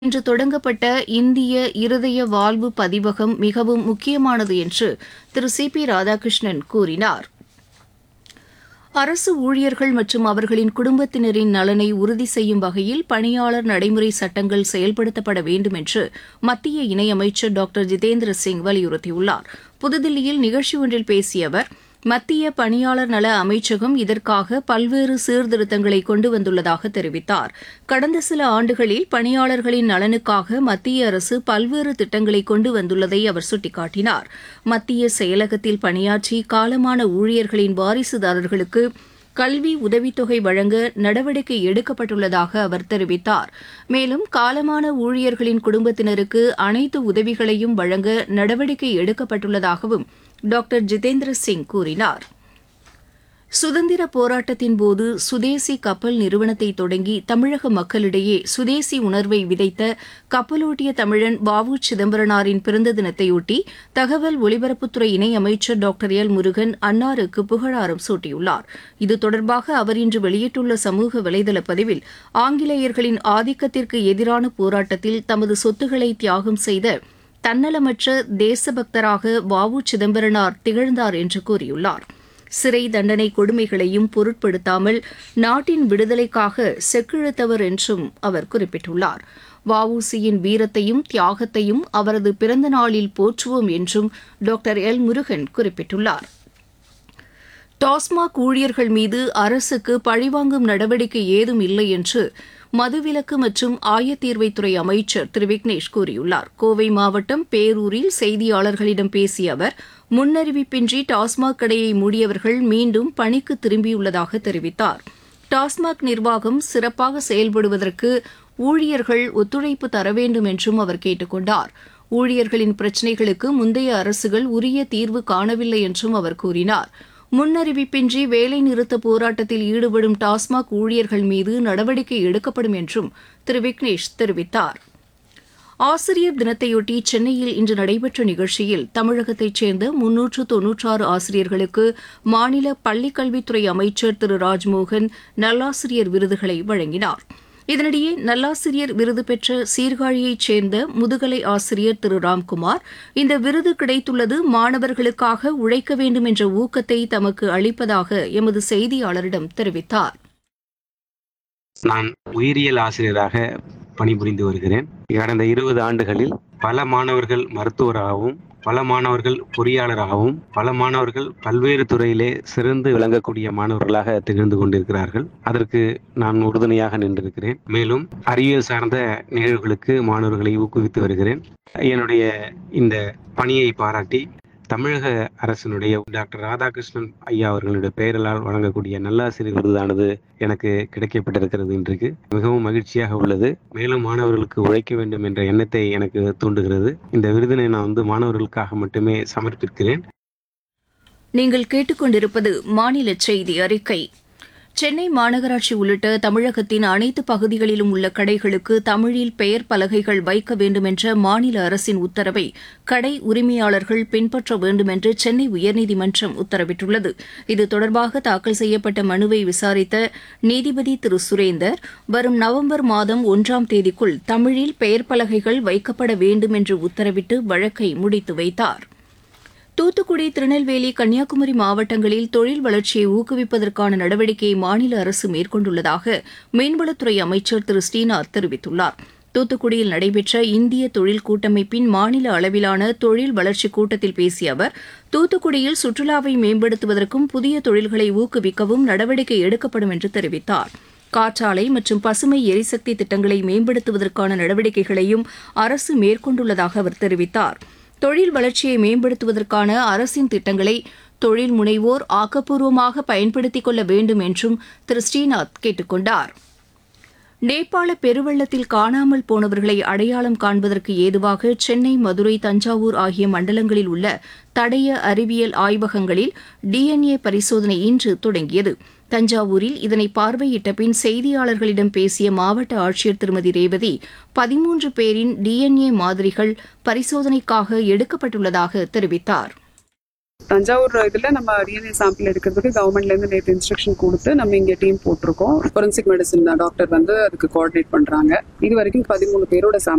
இன்று தொடங்கப்பட்ட இந்திய இருதய வாழ்வு பதிவகம் மிகவும் முக்கியமானது என்று திரு சி பி ராதாகிருஷ்ணன் கூறினார் அரசு ஊழியர்கள் மற்றும் அவர்களின் குடும்பத்தினரின் நலனை உறுதி செய்யும் வகையில் பணியாளர் நடைமுறை சட்டங்கள் செயல்படுத்தப்பட வேண்டும் என்று மத்திய இணையமைச்சர் டாக்டர் ஜிதேந்திர சிங் வலியுறுத்தியுள்ளார் புதுதில்லியில் நிகழ்ச்சி ஒன்றில் பேசிய அவர் மத்திய பணியாளர் நல அமைச்சகம் இதற்காக பல்வேறு சீர்திருத்தங்களை கொண்டு வந்துள்ளதாக தெரிவித்தார் கடந்த சில ஆண்டுகளில் பணியாளர்களின் நலனுக்காக மத்திய அரசு பல்வேறு திட்டங்களை கொண்டு வந்துள்ளதை அவர் சுட்டிக்காட்டினார் மத்திய செயலகத்தில் பணியாற்றி காலமான ஊழியர்களின் வாரிசுதாரர்களுக்கு கல்வி உதவித்தொகை வழங்க நடவடிக்கை எடுக்கப்பட்டுள்ளதாக அவர் தெரிவித்தார் மேலும் காலமான ஊழியர்களின் குடும்பத்தினருக்கு அனைத்து உதவிகளையும் வழங்க நடவடிக்கை எடுக்கப்பட்டுள்ளதாகவும் டாக்டர் ஜிதேந்திர சிங் கூறினார் சுதந்திர போராட்டத்தின் போது சுதேசி கப்பல் நிறுவனத்தை தொடங்கி தமிழக மக்களிடையே சுதேசி உணர்வை விதைத்த கப்பலோட்டிய தமிழன் வ உ சிதம்பரனாரின் பிறந்த தினத்தையொட்டி தகவல் ஒலிபரப்புத்துறை இணையமைச்சர் டாக்டர் எல் முருகன் அன்னாருக்கு புகழாரம் சூட்டியுள்ளார் இது தொடர்பாக அவர் இன்று வெளியிட்டுள்ள சமூக வலைதள பதிவில் ஆங்கிலேயர்களின் ஆதிக்கத்திற்கு எதிரான போராட்டத்தில் தமது சொத்துக்களை தியாகம் செய்த தன்னலமற்ற தேசபக்தராக வ உ சிதம்பரனார் திகழ்ந்தார் என்று கூறியுள்ளார் சிறை தண்டனை கொடுமைகளையும் பொருட்படுத்தாமல் நாட்டின் விடுதலைக்காக செக்கிழுத்தவர் என்றும் அவர் குறிப்பிட்டுள்ளார் வஉசியின் வீரத்தையும் தியாகத்தையும் அவரது பிறந்த நாளில் போற்றுவோம் என்றும் டாக்டர் எல் முருகன் குறிப்பிட்டுள்ளார் டாஸ்மாக் ஊழியர்கள் மீது அரசுக்கு பழிவாங்கும் நடவடிக்கை ஏதும் இல்லை என்று மதுவிலக்கு மற்றும் ஆயத்தீர்வைத்துறை அமைச்சர் திரு விக்னேஷ் கூறியுள்ளார் கோவை மாவட்டம் பேரூரில் செய்தியாளர்களிடம் பேசிய அவர் முன்னறிவிப்பின்றி டாஸ்மாக் கடையை மூடியவர்கள் மீண்டும் பணிக்கு திரும்பியுள்ளதாக தெரிவித்தார் டாஸ்மாக் நிர்வாகம் சிறப்பாக செயல்படுவதற்கு ஊழியர்கள் ஒத்துழைப்பு தர வேண்டும் என்றும் அவர் கேட்டுக் கொண்டார் ஊழியர்களின் பிரச்சினைகளுக்கு முந்தைய அரசுகள் உரிய தீர்வு காணவில்லை என்றும் அவர் கூறினார் முன்னறிவிப்பின்றி வேலைநிறுத்த போராட்டத்தில் ஈடுபடும் டாஸ்மாக் ஊழியர்கள் மீது நடவடிக்கை எடுக்கப்படும் என்றும் திரு விக்னேஷ் தெரிவித்தார் ஆசிரியர் தினத்தையொட்டி சென்னையில் இன்று நடைபெற்ற நிகழ்ச்சியில் தமிழகத்தைச் சேர்ந்த முன்னூற்று தொன்னூற்றாறு ஆசிரியர்களுக்கு மாநில பள்ளிக்கல்வித்துறை அமைச்சர் திரு ராஜ்மோகன் நல்லாசிரியர் விருதுகளை வழங்கினார் இதனிடையே நல்லாசிரியர் விருது பெற்ற சீர்காழியைச் சேர்ந்த முதுகலை ஆசிரியர் திரு ராம்குமார் இந்த விருது கிடைத்துள்ளது மாணவர்களுக்காக உழைக்க வேண்டும் என்ற ஊக்கத்தை தமக்கு அளிப்பதாக எமது செய்தியாளரிடம் தெரிவித்தார் நான் உயிரியல் ஆசிரியராக பணிபுரிந்து வருகிறேன் கடந்த இருபது ஆண்டுகளில் பல மாணவர்கள் மருத்துவராகவும் பல மாணவர்கள் பொறியாளராகவும் பல மாணவர்கள் பல்வேறு துறையிலே சிறந்து விளங்கக்கூடிய மாணவர்களாக திகழ்ந்து கொண்டிருக்கிறார்கள் அதற்கு நான் உறுதுணையாக நின்றிருக்கிறேன் மேலும் அறிவியல் சார்ந்த நிகழ்வுகளுக்கு மாணவர்களை ஊக்குவித்து வருகிறேன் என்னுடைய இந்த பணியை பாராட்டி தமிழக அரசினுடைய டாக்டர் ராதாகிருஷ்ணன் ஐயா அவர்களுடைய பெயரலால் வழங்கக்கூடிய நல்லாசிரியர் விருதானது எனக்கு கிடைக்கப்பட்டிருக்கிறது இன்றைக்கு மிகவும் மகிழ்ச்சியாக உள்ளது மேலும் மாணவர்களுக்கு உழைக்க வேண்டும் என்ற எண்ணத்தை எனக்கு தூண்டுகிறது இந்த விருதினை நான் வந்து மாணவர்களுக்காக மட்டுமே சமர்ப்பிக்கிறேன் நீங்கள் கேட்டுக்கொண்டிருப்பது மாநில செய்தி அறிக்கை சென்னை மாநகராட்சி உள்ளிட்ட தமிழகத்தின் அனைத்து பகுதிகளிலும் உள்ள கடைகளுக்கு தமிழில் பெயர் பலகைகள் வைக்க வேண்டுமென்ற மாநில அரசின் உத்தரவை கடை உரிமையாளர்கள் பின்பற்ற வேண்டும் என்று சென்னை உயர்நீதிமன்றம் உத்தரவிட்டுள்ளது இது தொடர்பாக தாக்கல் செய்யப்பட்ட மனுவை விசாரித்த நீதிபதி திரு சுரேந்தர் வரும் நவம்பர் மாதம் ஒன்றாம் தேதிக்குள் தமிழில் பெயர் பலகைகள் வைக்கப்பட வேண்டும் என்று உத்தரவிட்டு வழக்கை முடித்து வைத்தார் தூத்துக்குடி திருநெல்வேலி கன்னியாகுமரி மாவட்டங்களில் தொழில் வளர்ச்சியை ஊக்குவிப்பதற்கான நடவடிக்கையை மாநில அரசு மேற்கொண்டுள்ளதாக மீன்வளத்துறை அமைச்சர் திரு ஸ்ரீநாத் தெரிவித்துள்ளார் தூத்துக்குடியில் நடைபெற்ற இந்திய தொழில் கூட்டமைப்பின் மாநில அளவிலான தொழில் வளர்ச்சி கூட்டத்தில் பேசிய அவர் தூத்துக்குடியில் சுற்றுலாவை மேம்படுத்துவதற்கும் புதிய தொழில்களை ஊக்குவிக்கவும் நடவடிக்கை எடுக்கப்படும் என்று தெரிவித்தார் காற்றாலை மற்றும் பசுமை எரிசக்தி திட்டங்களை மேம்படுத்துவதற்கான நடவடிக்கைகளையும் அரசு மேற்கொண்டுள்ளதாக அவர் தெரிவித்தார் தொழில் வளர்ச்சியை மேம்படுத்துவதற்கான அரசின் திட்டங்களை தொழில் முனைவோர் ஆக்கப்பூர்வமாக பயன்படுத்திக் கொள்ள வேண்டும் என்றும் திரு ஸ்ரீநாத் கேட்டுக் கொண்டார் நேபாள பெருவெள்ளத்தில் காணாமல் போனவர்களை அடையாளம் காண்பதற்கு ஏதுவாக சென்னை மதுரை தஞ்சாவூர் ஆகிய மண்டலங்களில் உள்ள தடய அறிவியல் ஆய்வகங்களில் டிஎன்ஏ பரிசோதனை இன்று தொடங்கியது தஞ்சாவூரில் இதனை பார்வையிட்ட பின் செய்தியாளர்களிடம் பேசிய மாவட்ட ஆட்சியர் திருமதி ரேவதி பதிமூன்று பேரின் டிஎன்ஏ மாதிரிகள் பரிசோதனைக்காக எடுக்கப்பட்டுள்ளதாக தெரிவித்தார் தஞ்சாவூர் இதுல நம்ம டிஎன்ஏ சாம்பிள் எடுக்கிறதுக்கு கவர்மெண்ட்ல இருந்து நேற்று இன்ஸ்ட்ரக்ஷன் கொடுத்து நம்ம இங்க டீம் போட்டிருக்கோம் ஃபொரன்சிக் மெடிசன் டாக்டர் வந்து அதுக்கு கோஆர்டினேட் பண்றாங்க இது வரைக்கும் பதிமூணு பேரோட சாம்பிள்